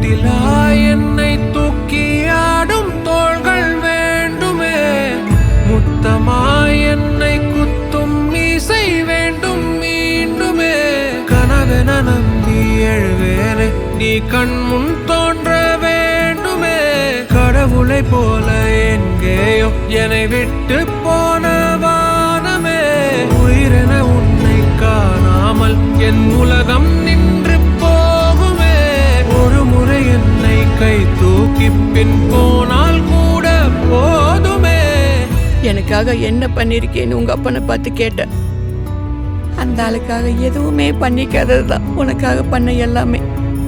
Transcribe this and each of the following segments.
பதிலா என்னை தூக்கி ஆடும் தோள்கள் வேண்டுமே முத்தமாய் என்னை குத்தும் மீசை வேண்டும் மீண்டுமே கனவென நம்பி எழுவேனே நீ கண் முன் தோன்ற வேண்டுமே கடவுளை போல எங்கேயோ என்னை விட்டு போன வானமே உயிரென உன்னை காணாமல் என் உலகம் நின்று போகுமே ஒரு முறை என்னை கை தூக்கி பின் போனால் கூட போதுமே எனக்காக என்ன பண்ணிருக்கேன்னு உங்க அப்பனை பார்த்து கேட்டேன் அந்த ஆளுக்காக எதுவுமே பண்ணிக்காதது தான் உனக்காக பண்ண எல்லாமே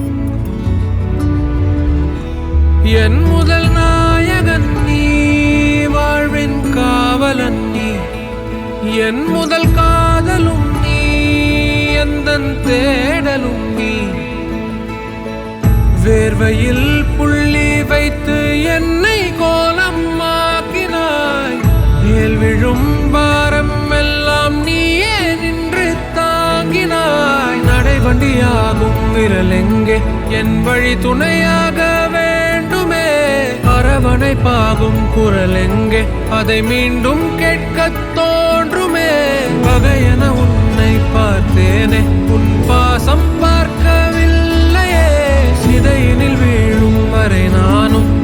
என் முதல் நாயகன் நீ வாழ்வின் காவலன் நீ என் முதல் காதலும் நீ எந்தன் தேடலும் நீ வேர்வையில் புள்ளி வைத்து என்னை கோலம் ஆக்கினாய் மேல் விழும் பாரம் எல்லாம் நீயே நின்று தாங்கினாய் நடைவண்டியாகும் விரல் எங்கே என் வழி துணையாக வேண்டுமே அரவணைப்பாகும் குரல் எங்கே அதை மீண்டும் கேட்கத் தோன்றுமே பகையென உன்னை பார்த்தேனே உன் பாசம் பார்க்கவில்லையே சிதையினில் வீழும் வரை நானும்